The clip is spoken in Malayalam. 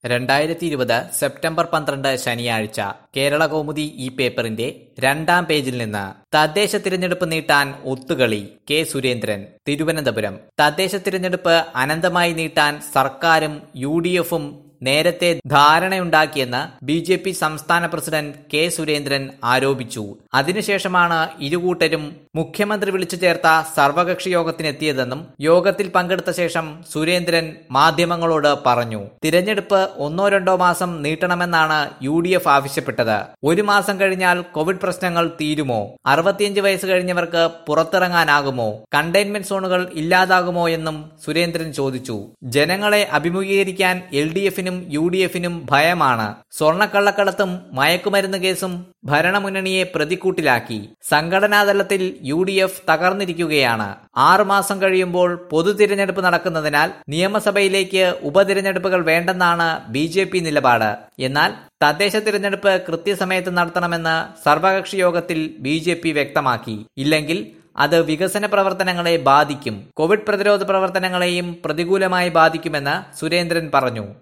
രണ്ടായിരത്തി ഇരുപത് സെപ്റ്റംബർ പന്ത്രണ്ട് ശനിയാഴ്ച കേരള കൗമുദി ഈ പേപ്പറിന്റെ രണ്ടാം പേജിൽ നിന്ന് തദ്ദേശ തിരഞ്ഞെടുപ്പ് നീട്ടാൻ ഒത്തുകളി കെ സുരേന്ദ്രൻ തിരുവനന്തപുരം തദ്ദേശ തിരഞ്ഞെടുപ്പ് അനന്തമായി നീട്ടാൻ സർക്കാരും യു ഡി എഫും നേരത്തെ ധാരണയുണ്ടാക്കിയെന്ന് ബി ജെ പി സംസ്ഥാന പ്രസിഡന്റ് കെ സുരേന്ദ്രൻ ആരോപിച്ചു അതിനുശേഷമാണ് ഇരുകൂട്ടരും മുഖ്യമന്ത്രി വിളിച്ചു ചേർത്ത സർവകക്ഷി യോഗത്തിനെത്തിയതെന്നും യോഗത്തിൽ പങ്കെടുത്ത ശേഷം സുരേന്ദ്രൻ മാധ്യമങ്ങളോട് പറഞ്ഞു തിരഞ്ഞെടുപ്പ് ഒന്നോ രണ്ടോ മാസം നീട്ടണമെന്നാണ് യു ഡി എഫ് ആവശ്യപ്പെട്ടത് ഒരു മാസം കഴിഞ്ഞാൽ കോവിഡ് പ്രശ്നങ്ങൾ തീരുമോ അറുപത്തിയഞ്ച് വയസ്സ് കഴിഞ്ഞവർക്ക് പുറത്തിറങ്ങാനാകുമോ കണ്ടെയ്ൻമെന്റ് സോണുകൾ ഇല്ലാതാകുമോ എന്നും സുരേന്ദ്രൻ ചോദിച്ചു ജനങ്ങളെ അഭിമുഖീകരിക്കാൻ എൽ ഡി എഫിനും യു ഡി എഫിനും ഭയമാണ് സ്വർണ്ണക്കള്ളക്കടത്തും മയക്കുമരുന്ന് കേസും ഭരണമുന്നണിയെ പ്രതിക്കൂട്ടിലാക്കി സംഘടനാതലത്തിൽ യു ഡി എഫ് തകർന്നിരിക്കുകയാണ് ആറുമാസം കഴിയുമ്പോൾ പൊതു തിരഞ്ഞെടുപ്പ് നടക്കുന്നതിനാൽ നിയമസഭയിലേക്ക് ഉപതിരഞ്ഞെടുപ്പുകൾ വേണ്ടെന്നാണ് ബി ജെ പി നിലപാട് എന്നാൽ തദ്ദേശ തിരഞ്ഞെടുപ്പ് കൃത്യസമയത്ത് നടത്തണമെന്ന് സർവകക്ഷി യോഗത്തിൽ ബി ജെ പി വ്യക്തമാക്കി ഇല്ലെങ്കിൽ അത് വികസന പ്രവർത്തനങ്ങളെ ബാധിക്കും കോവിഡ് പ്രതിരോധ പ്രവർത്തനങ്ങളെയും പ്രതികൂലമായി ബാധിക്കുമെന്ന് സുരേന്ദ്രൻ പറഞ്ഞു